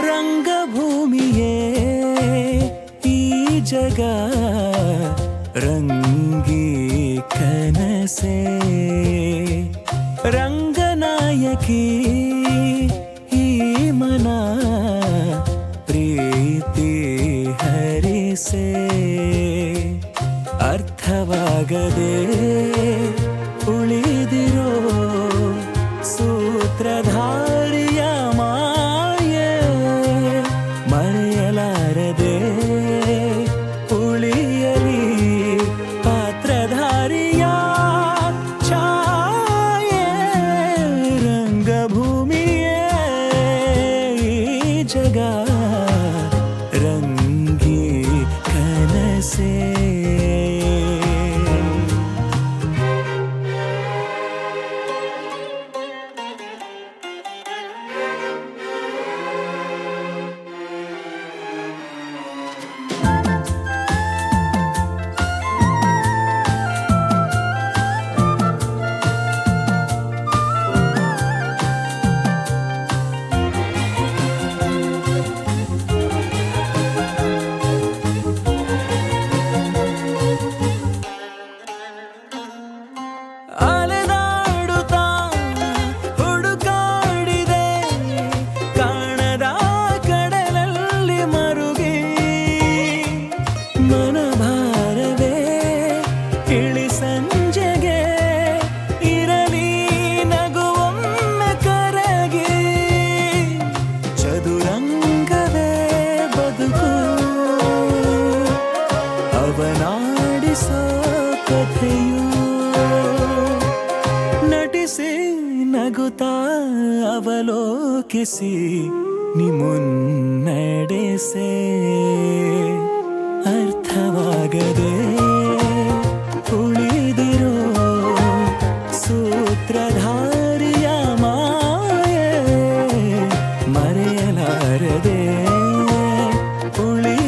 ರಂಗಭೂಮಿಯೇ ಈ ಜಗ ರಂಗಿ ಕನಸೆ ರಂಗನಾಯಕಿ ಈ ಮನ ಪ್ರೀತಿ ಹರಿಸೆ ಅರ್ಥವಾಗದೆ ಉಳಿದಿರೋ ಸೂತ್ರಧಾರಿಯ ಮಾಯೆ ಮರೆಯಲಾರದೆ ಉಳಿಯಲಿ ಪಾತ್ರಧಾರಿಯ ಛಾಯೆ ರಂಗಭೂಮಿಯೇ ಈ ಜಗ ರಂಗಿ ಕನಸೇ ಅಲೆದಾಡುತ್ತಾ ಹುಡುಕಾಡಿದೆ ಕಾಣದ ಕಡಲಲ್ಲಿ ಮರುಗಿ ಮನಭಾರವೇ ಇಳಿ ಸಂಜೆಗೆ ಇರಲಿ ನಗುವೊಮ್ಮೆ ಕರಗಿ ಚದುರಂಗವೇ ಬದುಕು ಅವನಾಡಿಸೋ ಕಥೆಯು ನಟಿಸಿ ನಗುತ್ತಾ ಅವಲೋಕಿಸಿ ನಿಮುನ್ನಡೆಸೆ ಅರ್ಥವಾಗದೆ ಉಳಿದಿರೋ ಸೂತ್ರಧಾರಿಯ ಮಾಯೆ ಮರೆಯಲಾರದೆ ಉಳಿ